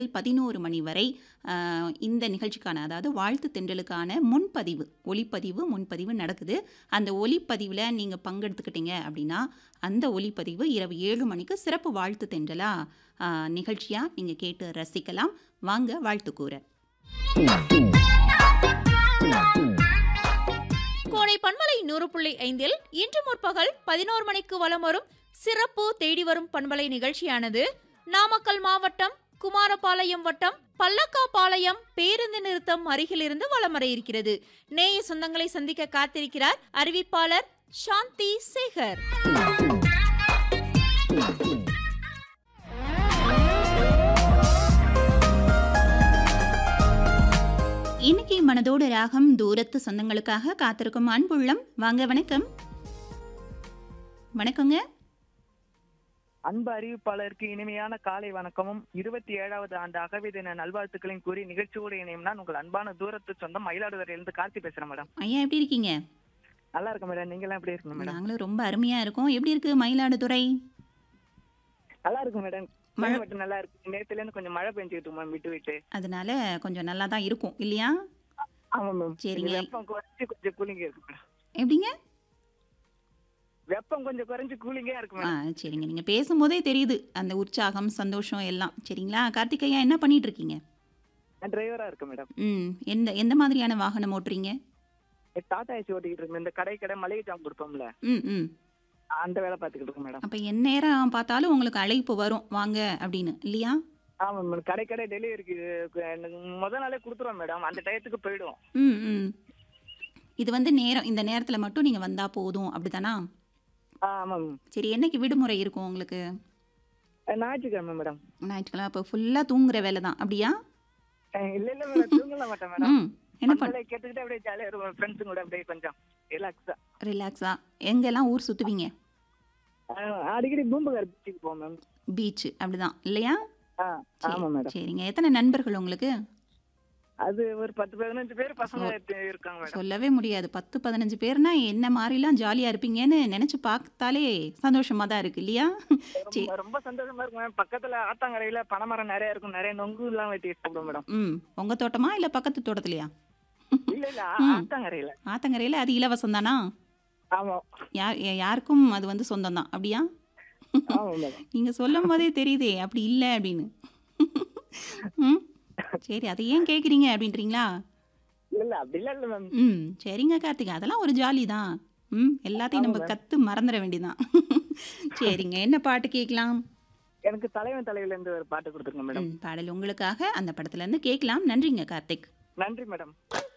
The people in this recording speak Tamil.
பதினோரு மணி வரை அஹ், இந்த நிகழ்ச்சிக்கான அதாவது வாழ்த்து தென்றலுக்கான முன்பதிவு ஒளிப்பதிவு முன்பதிவு நடக்குது அந்த ஒளிப்பதிவில் நீங்கள் பங்கெடுத்துக்கிட்டீங்க அப்படின்னா அந்த ஒளிப்பதிவு இரவு ஏழு மணிக்கு சிறப்பு வாழ்த்து தென்றலா நிகழ்ச்சியாக நீங்கள் கேட்டு ரசிக்கலாம் வாங்க வாழ்த்து கூற கோடை பண்பலை நூறு புள்ளி ஐந்தில் இன்று முற்பகல் பதினோரு மணிக்கு வலம் வரும் சிறப்பு தேடி வரும் பண்பலை நிகழ்ச்சியானது நாமக்கல் மாவட்டம் குமாரபாளையம் வட்டம் பல்லக்காபாளையம் பேருந்து நிறுத்தம் அருகிலிருந்து வலம் வர இருக்கிறது நேய சொந்தங்களை சந்திக்க காத்திருக்கிறார் அறிவிப்பாளர் சாந்தி சேகர் இன்னைக்கு மனதோடு ராகம் தூரத்து சொந்தங்களுக்காக காத்திருக்கும் அன்புள்ளம் வாங்க வணக்கம் வணக்கங்க அன்பு அறிவிப்பாளருக்கு இனிமையான காலை வணக்கமும் இருபத்தி ஏழாவது ஆண்டு அகவை தின நல்வாழ்த்துக்களையும் கூறி நிகழ்ச்சியோடு இணையும் நான் உங்கள் அன்பான தூரத்து சொந்தம் மயிலாடுதுறையிலிருந்து கார்த்தி பேசுறேன் மேடம் ஐயா எப்படி இருக்கீங்க நல்லா இருக்கும் மேடம் நீங்க எல்லாம் எப்படி இருக்கீங்க மேடம் நாங்களும் ரொம்ப அருமையா இருக்கோம் எப்படி இருக்கு மயிலாடுதுறை நல்லா இருக்கும் மேடம் மழை- மழை மட்டும் நல்லா இருக்கு நேத்துல இருந்து கொஞ்சம் மழை பெஞ்சுக்கிட்டு மேம் விட்டு விட்டு அதனால கொஞ்சம் நல்லா தான் இருக்கும் இல்லையா ஆமா மேம் சரிங்க. வெப்பம் குறைஞ்சு கொஞ்சம் கூலிங்கா இருக்கு மேடம் எப்படிங்க வெப்பம் கொஞ்சம் குறைஞ்சு கூலிங்கா இருக்கு ஆ மேடம் சரிங்க நீங்கள் பேசும்போதே தெரியுது அந்த உற்சாகம் சந்தோஷம் எல்லாம் சரிங்களா கார்த்திகையா என்ன பண்ணிட்டு இருக்கீங்க நான் டிரைவரா இருக்கேன் மேடம் ம் எந்த எந்த மாதிரியான வாகனம் ஓட்டுறீங்க டாடா ஏசி ஓட்டிக்கிட்டு இருக்கேன் இந்த கடை கடை மளிகை ஜாம் கொடுப்போம்ல ம் ம் அந்த வேலை பார்த்துக்கிட்டு இருக்கேன் மேடம் அப்போ என் நேரம் பார்த்தாலும் உங்களுக்கு அழைப்பு வரும் வாங்க அப்படின்னு இல்லையா ஆமா மேடம் கடை கடை டெலிவரிக்கு முத நாளே கொடுத்துருவோம் மேடம் அந்த டயத்துக்கு போயிடும் ம் ம் இது வந்து நேரம் இந்த நேரத்தில் மட்டும் நீங்கள் வந்தால் போதும் அப்படிதானா ஆ, ஆமா மேம் சரி என்னைக்கு விடுமுறை இருக்கும் உங்களுக்கு ஞாயிற்றுக்கிழமை மேடம் ஞாயிற்றுக்கிழமை அப்போ ஃபுல்லாக தூங்குற வேலை தான் அப்படியா அஹ் இல்ல இல்ல மேடம் தூங்கல மாட்டேன் மேடம் ம் என்ன பண்ண பண்பலை கேட்டுக்கிட்டு அப்படியே ஜாலியா இருக்கும் ஃப்ரெண்ட்ஸுங்க கூட அப்படியே கொஞ்சம் ரிலாக்ஸா ரிலாக்ஸாக எங்கெல்லாம் ஊர் சுற்றுவீங்க அடிக்கடி பூம்புகார் பீச்சுக்கு போவோம் மேம் பீச் அப்படிதான் இல்லையா ஆ ஆமா மேடம் சரிங்க எத்தனை நண்பர்கள் உங்களுக்கு அது ஒரு பத்து பதினஞ்சு பேர் பசங்க இருக்காங்க மேடம் சொல்லவே முடியாது பத்து பதினஞ்சு பேர்னா என்ன மாதிரிலாம் ஜாலியாக இருப்பீங்கன்னு நினச்சி பார்த்தாலே சந்தோஷமாக தான் இருக்கு இல்லையா சரி ரொம்ப- ரொம்ப சந்தோஷமா இருக்கும் மேம் பக்கத்துல ஆத்தாங்கரையில பனைமரம் நிறைய இருக்கும் நிறைய நொங்கு எல்லாம் வெட்டி சாப்பிடுவோம் மேடம் ம் உங்கள் தோட்டமா இல்லை பக்கத்து தோட்டத்துலையா இல்ல இல்ல ம். ஆத்தாங்கரையில ஆத்தங்கரையில் அது இலவசம் தானா ஆமா யார் யாருக்கும் அது வந்து சொந்தம் தான் அப்படியா ஆமா மேடம் நீங்கள் சொல்லும் போதே தெரியுதே அப்படி இல்லை அப்படின்னு ம் சரி அதை ஏன் கேட்குறீங்க அப்படின்றீங்களா இல்ல இல்ல அப்படி இல்ல இல்ல மேம் ம் சரிங்க கார்த்திகா அதெல்லாம் ஒரு ஜாலி தான் ம் எல்லாத்தையும் நம்ம ஆமா. கற்று மறந்துட வேண்டியதான் சரிங்க என்ன பாட்டு கேட்கலாம் எனக்கு தலைவன் தலைவில இருந்து ஒரு பாட்டு கொடுத்துருங்க மேடம் ம் பாடல் உங்களுக்காக அந்த படத்துல இருந்து கேட்கலாம் நன்றிங்க கார்த்திக் நன்றி மேடம்